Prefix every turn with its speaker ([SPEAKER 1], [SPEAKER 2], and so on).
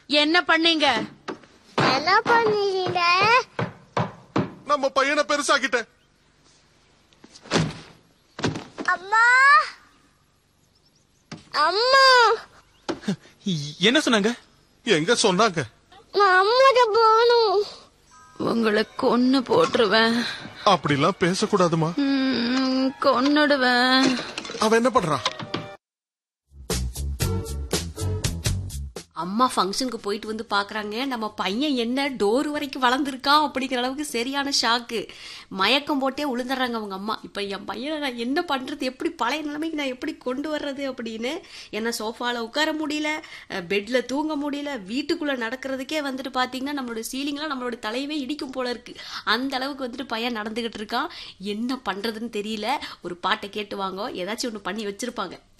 [SPEAKER 1] என்ன பண்ணீங்க
[SPEAKER 2] என்ன பண்ணீங்க
[SPEAKER 3] நம்ம பையனை பெருசாக்கிட்டேன்
[SPEAKER 2] அம்மா அம்மா
[SPEAKER 4] என்ன சொன்னாங்க
[SPEAKER 3] எங்க சொன்னாங்க
[SPEAKER 2] நான் அம்மாட்ட போகணும்
[SPEAKER 1] உங்களை கொன்னு போட்டுருவேன்
[SPEAKER 3] அப்படிலாம் பேசக்கூடாதுமா
[SPEAKER 1] ம், கொன்னுடுவேன்
[SPEAKER 3] அவன் என்ன பண்றான்
[SPEAKER 5] அம்மா ஃபங்க்ஷனுக்கு போயிட்டு வந்து பாக்குறாங்க நம்ம பையன் என்ன டோர் வரைக்கும் வளர்ந்துருக்கான் அப்படிங்கிற அளவுக்கு சரியான ஷாக்கு மயக்கம் போட்டே உளுந்துடுறாங்க அவங்க அம்மா இப்ப என் பையனை நான் என்ன பண்றது எப்படி பழைய நிலைமைக்கு நான் எப்படி கொண்டு வர்றது அப்படின்னு என்ன சோஃபால உட்கார முடியல பெட்ல தூங்க முடியல வீட்டுக்குள்ள நடக்கிறதுக்கே வந்துட்டு பாத்தீங்கன்னா நம்மளோட சீலிங்லாம் நம்மளோட தலையவே இடிக்கும் போல இருக்கு அந்த அளவுக்கு வந்துட்டு பையன் நடந்துகிட்டு இருக்கான் என்ன பண்றதுன்னு தெரியல ஒரு பாட்டை கேட்டு வாங்க ஏதாச்சும் ஒண்ணு பண்ணி வச்சிருப்பாங்க